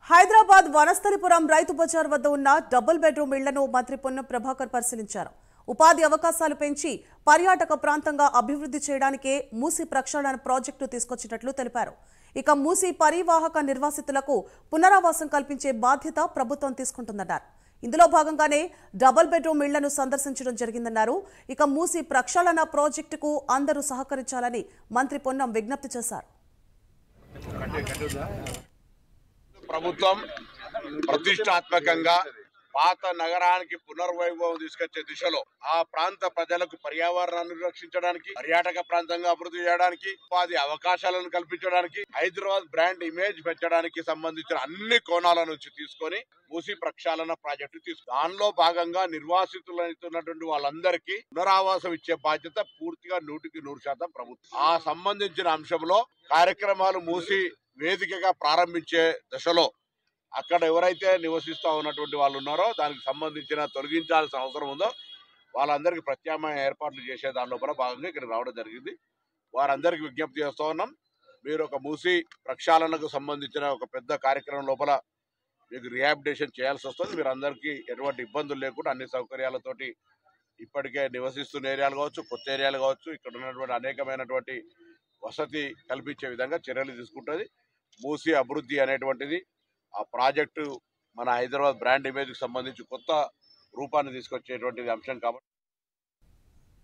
హైదరాబాద్ వనస్థలిపురం రైతు బజార్ వద్ద ఉన్న డబుల్ బెడ్రూమ్ ఇళ్లను మంత్రి పొన్నం ప్రభాకర్ పరిశీలించారు ఉపాధి అవకాశాలు పెంచి పర్యాటక ప్రాంతంగా అభివృద్ధి చేయడానికే మూసి ప్రక్షాళన ప్రాజెక్టు తీసుకొచ్చినట్లు తెలిపారు ఇక మూసి పరివాహక నిర్వాసితులకు పునరావాసం కల్పించే బాధ్యత ప్రభుత్వం తీసుకుంటుందన్నారు ఇందులో భాగంగానే డబుల్ బెడ్రూమ్ ఇళ్లను సందర్శించడం జరిగిందన్నారు ఇక మూసి ప్రక్షాళన ప్రాజెక్టుకు అందరూ సహకరించాలని మంత్రి పొన్నం విజ్ఞప్తి చేశారు ప్రభుత్వం ప్రతిష్టాత్మకంగా పాత నగరానికి పునర్వైభవం తీసుకొచ్చే దిశలో ఆ ప్రాంత ప్రజలకు పర్యావరణాన్ని రక్షించడానికి పర్యాటక ప్రాంతంగా అభివృద్ధి చేయడానికి ఉపాధి అవకాశాలను కల్పించడానికి హైదరాబాద్ బ్రాండ్ ఇమేజ్ పెంచడానికి సంబంధించిన అన్ని కోణాల నుంచి తీసుకొని మూసి ప్రక్షాళన ప్రాజెక్టు తీసుకు దానిలో భాగంగా నిర్వాసితులైతున్నటువంటి వాళ్ళందరికీ పునరావాసం ఇచ్చే బాధ్యత పూర్తిగా నూటికి నూరు శాతం ప్రభుత్వం ఆ సంబంధించిన అంశంలో కార్యక్రమాలు మూసి వేదికగా ప్రారంభించే దశలో అక్కడ ఎవరైతే నివసిస్తూ ఉన్నటువంటి వాళ్ళు ఉన్నారో దానికి సంబంధించిన తొలగించాల్సిన అవసరం ఉందో వాళ్ళందరికీ ప్రత్యామ్నాయ ఏర్పాట్లు చేసే దాని లోపల భాగంగా ఇక్కడ రావడం జరిగింది వారందరికీ విజ్ఞప్తి చేస్తూ ఉన్నాం మీరు ఒక మూసి ప్రక్షాళనకు సంబంధించిన ఒక పెద్ద కార్యక్రమం లోపల మీకు రిహాబిటేషన్ చేయాల్సి వస్తుంది మీరు అందరికీ ఎటువంటి ఇబ్బందులు లేకుండా అన్ని సౌకర్యాలతోటి ఇప్పటికే నివసిస్తున్న ఏరియాలు కావచ్చు కొత్త ఏరియాలు కావచ్చు ఇక్కడ ఉన్నటువంటి అనేకమైనటువంటి వసతి కల్పించే విధంగా చర్యలు తీసుకుంటుంది మూసి అభివృద్ధి అనేటువంటిది ఆ ప్రాజెక్టు మన హైదరాబాద్ బ్రాండ్ ఇమేజ్కి సంబంధించి కొత్త రూపాన్ని తీసుకొచ్చేటువంటిది అంశం కాబట్టి